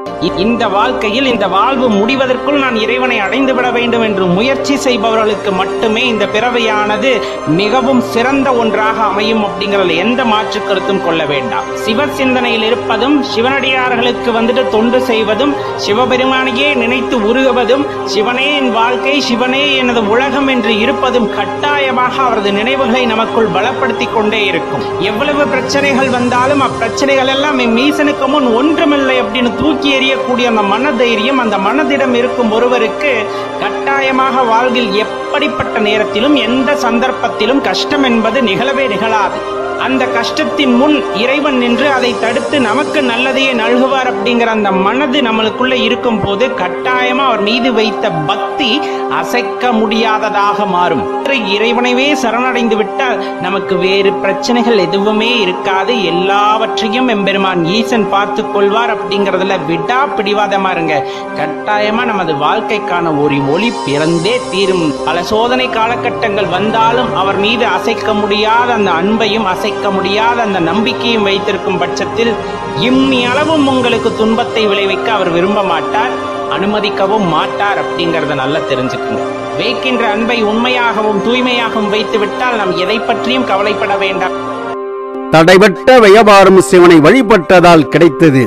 இ- இந்த வாழ்க்கையில் இந்த வாழ்வு முடிவதற்குள் நான் இறைவனை அடைந்து விட வேண்டும் என்று முயற்சி செய்பவர்களுக்கு மட்டுமே இந்த பிறவையானது மிகவும் சிறந்த ஒன்றாக அமையும் அப்படிங்கறதுல எந்த மாற்று கருத்தும் கொள்ள வேண்டாம் சிவ சிந்தனையில் இருப்பதும் சிவனடியார்களுக்கு வந்துட்டு தொண்டு செய்வதும் சிவபெருமானையே நினைத்து உருகுவதும் சிவனே என் வாழ்க்கை சிவனே எனது உலகம் என்று இருப்பதும் கட்டாயமாக அவரது நினைவுகளை நமக்குள் பலப்படுத்திக் கொண்டே இருக்கும் எவ்வளவு பிரச்சனைகள் வந்தாலும் அப்பிரச்சனைகள் எல்லாம் என் மீசனுக்கு முன் ஒன்றுமில்லை அப்படின்னு தூக்கி எறியக்கூடிய அந்த மனதைரியம் அந்த மனதிடம் இருக்கும் ஒருவருக்கு கட்டாயமாக வாழ்வில் எப்படிப்பட்ட நேரத்திலும் எந்த சந்தர்ப்பத்திலும் கஷ்டம் என்பது நிகழவே நிகழாது அந்த கஷ்டத்தின் முன் இறைவன் நின்று அதை தடுத்து நமக்கு நல்லதையே நல்குவார் அப்படிங்கிற அந்த மனது நம்மளுக்குள்ள இருக்கும் போது கட்டாயமா அவர் மீது வைத்த பக்தி அசைக்க முடியாததாக மாறும் இறைவனைவே சரணடைந்து விட்டால் நமக்கு வேறு பிரச்சனைகள் எதுவுமே இருக்காது எல்லாவற்றையும் எம்பெருமான் ஈசன் பார்த்து கொள்வார் அப்படிங்கறதுல விடா பிடிவாதமா இருங்க கட்டாயமா நமது வாழ்க்கைக்கான ஒரு ஒளி பிறந்தே தீரும் பல சோதனை காலகட்டங்கள் வந்தாலும் அவர் மீது அசைக்க முடியாத அந்த அன்பையும் அசைக்க முடியாத அந்த நம்பிக்கையும் வைத்திருக்கும் பட்சத்தில் இம்மி அளவும் உங்களுக்கு துன்பத்தை விளைவிக்க அவர் விரும்ப மாட்டார் அனுமதிக்கவும் மாட்டார் அப்படிங்கறத நல்லா தெரிஞ்சுக்குங்க வைக்கின்ற அன்பை உண்மையாகவும் தூய்மையாகவும் வைத்து விட்டால் நாம் எதை பற்றியும் கவலைப்பட வேண்டாம் தடைபட்ட வியாபாரம் சிவனை வழிபட்டதால் கிடைத்தது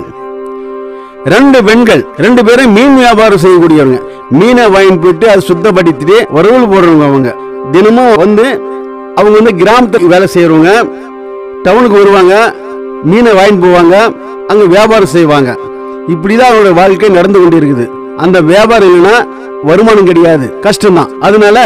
ரெண்டு பெண்கள் ரெண்டு பேரும் மீன் வியாபாரம் செய்யக்கூடியவங்க மீனை வாங்கி போயிட்டு அதை சுத்தப்படுத்திட்டு வரவுள் போடுறவங்க அவங்க தினமும் வந்து அவங்க வந்து கிராமத்துக்கு வேலை செய்யறவங்க டவுனுக்கு வருவாங்க மீனை வாங்கிட்டு போவாங்க அங்க வியாபாரம் செய்வாங்க இப்படிதான் அவங்களோட வாழ்க்கை நடந்து கொண்டு இருக்குது அந்த வியாபாரம் இல்லைன்னா வருமானம் கிடையாது கஷ்டம்தான் அதனால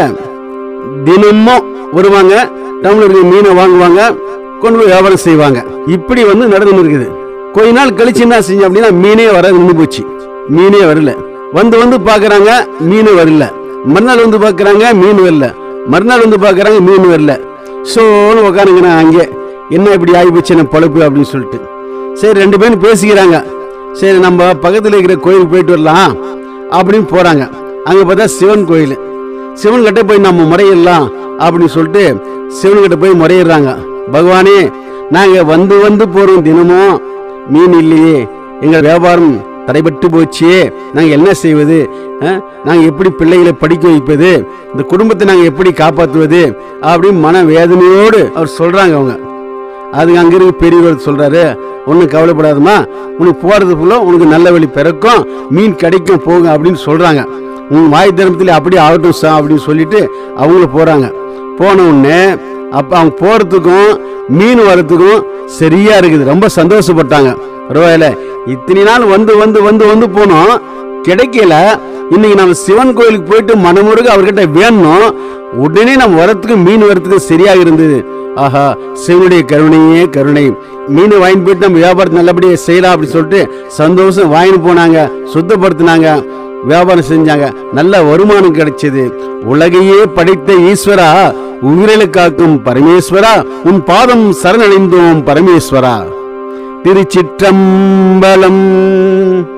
தினமும் வருவாங்க டவுன்ல இருக்க மீனை வாங்குவாங்க கொண்டு போய் வியாபாரம் செய்வாங்க இப்படி வந்து நடந்து இருக்குது கொஞ்ச நாள் கழிச்சு என்ன செஞ்சோம் அப்படின்னா மீனே வர நின்று போச்சு மீனே வரல வந்து வந்து பாக்குறாங்க மீன் வரல மறுநாள் வந்து பாக்குறாங்க மீன் வரல மறுநாள் வந்து பாக்குறாங்க மீன் வரல சோன்னு உட்காந்துங்கிறேன் அங்கே என்ன இப்படி ஆகி போச்சு என்ன பொழப்பு அப்படின்னு சொல்லிட்டு சரி ரெண்டு பேரும் பேசிக்கிறாங்க சரி நம்ம பக்கத்தில் இருக்கிற கோயிலுக்கு போயிட்டு வரலாம் அப்படின்னு போறாங்க அங்க பார்த்தா சிவன் கோயில் சிவன் கிட்ட போய் நம்ம முறையிடலாம் அப்படின்னு சொல்லிட்டு சிவன் கிட்ட போய் முறையிடுறாங்க பகவானே நாங்க வந்து வந்து போறோம் தினமும் மீன் இல்லையே எங்க வியாபாரம் தடைபட்டு போச்சு நாங்க என்ன செய்வது அஹ்? நாங்க எப்படி பிள்ளைகளை படிக்க வைப்பது இந்த குடும்பத்தை நாங்க எப்படி காப்பாற்றுவது அப்படின்னு மன வேதனையோடு அவர் சொல்றாங்க அவங்க அதுக்கு அங்க இருக்க பெரியவர் சொல்றாரு ஒன்றும் கவலைப்படாதம்மா உனக்கு போறது ஃபுல்லா உனக்கு நல்ல வழி பிறக்கும் மீன் கிடைக்கும் போங்க அப்படின்னு சொல்றாங்க உன் வாய் தர்மத்தில் அப்படி ஆகட்டும் சா அப்படின்னு சொல்லிட்டு அவங்கள போறாங்க போன உடனே அப்ப அவங்க போறதுக்கும் மீன் வரத்துக்கும் சரியா இருக்குது ரொம்ப சந்தோஷப்பட்டாங்க பரவாயில்ல இத்தனை நாள் வந்து வந்து வந்து வந்து போனோம் கிடைக்கல இன்னைக்கு நம்ம சிவன் கோயிலுக்கு போயிட்டு மனமுருக அவர்கிட்ட வேணும் உடனே நம்ம வரத்துக்கு மீன் வரத்துக்கு சரியாக இருந்தது ஆஹா சிவனுடைய கருணையே கருணை மீன் வாங்கிட்டு போயிட்டு நம்ம வியாபாரத்தை நல்லபடியா செய்யலாம் அப்படின்னு சொல்லிட்டு சந்தோஷம் வாங்கிட்டு போனாங்க சுத்தப்படுத்தினாங்க வியாபாரம் செஞ்சாங்க நல்ல வருமானம் கிடைச்சது உலகையே படைத்த ஈஸ்வரா உயிரில காக்கும் பரமேஸ்வரா உன் பாதம் சரணடைந்தோம் பரமேஸ்வரா திருச்சிற்றம்பலம்